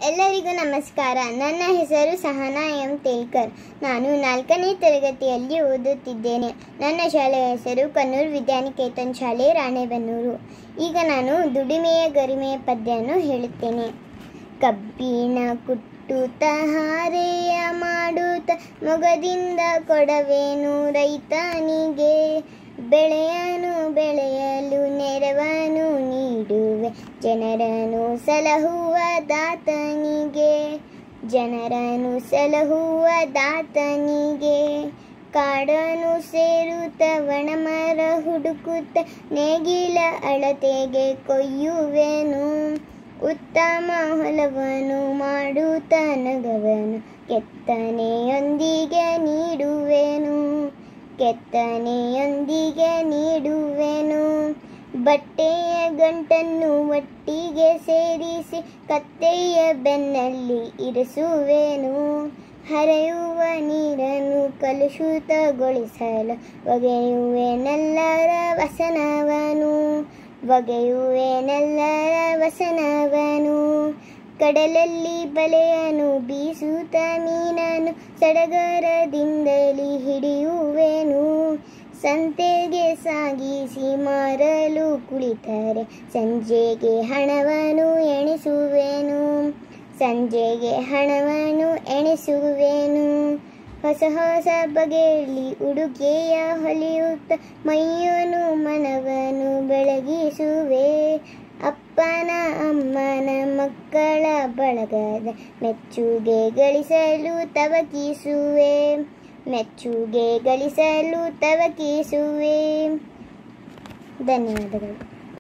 ಎಲ್ಲರಿಗೂ ನಮಸ್ಕಾರ ನನ್ನ ಹೆಸರು ಸಹನಾ ಎಂ ತೇಲ್ಕರ್ ನಾನು ನಾಲ್ಕನೇ ತರಗತಿಯಲ್ಲಿ ಓದುತ್ತಿದ್ದೇನೆ ನನ್ನ ಶಾಲೆಯ ಹೆಸರು ಕನ್ನೂರು ವಿದ್ಯಾನಿಕೇತನ್ ಶಾಲೆ ರಾಣೆಬೆನ್ನೂರು ಈಗ ನಾನು ದುಡಿಮೆಯ ಗರಿಮೆಯ ಪದ್ಯವನ್ನು ಹೇಳುತ್ತೇನೆ ಕಬ್ಬಿಣ ಕುಟ್ಟುತ್ತ ಹಾರೆಯ ಮಾಡುತ್ತ ಮೊಗದಿಂದ ಕೊಡವೇನು ರೈತನಿಗೆ ಬೆಳೆಯನು ಬೆಳೆಯಲು ನೆರವನ್ನು ನೀಡುವೆ ಜನರನ್ನು ಸಲಹುವ ದಾತನಿಗೆ ಜನರನ್ನು ಸಲಹುವ ದಾತನಿಗೆ ಕಾಡನ್ನು ಸೇರುತ್ತ ವನಮರ ಹುಡುಕುತ್ತ ನೇಗಿಲ ಅಳತೆಗೆ ಕೊಯ್ಯುವೆನು ಉತ್ತಮ ಹೊಲವನ್ನು ಮಾಡುತ್ತ ನಗವನು ಕೆತ್ತನೆಯೊಂದಿಗೆ ನೀಡುವೆನು ಕೆತ್ತನೆಯೊಂದಿಗೆ ನೀಡುವೆನು ಬಟ್ಟೆಯ ಗಂಟನ್ನು ಒಟ್ಟಿಗೆ ಸೇರಿಸಿ ಕತ್ತೆಯ ಬೆನ್ನಲ್ಲಿ ಇರಿಸುವೆನು ಹರಿಯುವ ನೀರನ್ನು ಕಲುಷಿತಗೊಳಿಸಲು ಒಗೆಯುವೆನೆಲ್ಲರ ವಸನವನು ಒಗೆಯುವೆನೆಲ್ಲರ ವಸನವನು ಕಡಲಲ್ಲಿ ಬಲೆಯನ್ನು ಬೀಸುತ್ತ ಮೀನನ್ನು ಸಡಗರದಿಂದಲೇ ಹಿಡಿಯುವೆನು ಸಂತೆಗೆ ಸಾಗಿಸಿ ಮಾರಲು ಕುಳಿತರೆ ಸಂಜೆಗೆ ಹಣವನ್ನು ಎಣಿಸುವೆನು ಸಂಜೆಗೆ ಹಣವನ್ನು ಎಣಿಸುವೆನು ಹೊಸ ಹೊಸ ಬಗೆಯಲ್ಲಿ ಉಡುಗೆಯ ಹೊಲಿಯುತ್ತ ಮೈಯನ್ನು ಮನವನ್ನು ಬೆಳಗಿಸುವೆ ಅಪ್ಪನ ಅಮ್ಮನ ಮಕ್ಕಳ ಬಳಗದ ಮೆಚ್ಚುಗೆ ಗಳಿಸಲು ತವಕಿಸುವೆ ಮೆಚ್ಚುಗೆ ಗಳಿಸಲು ತವಕಿಸುವೆ ಧನ್ಯವಾದಗಳು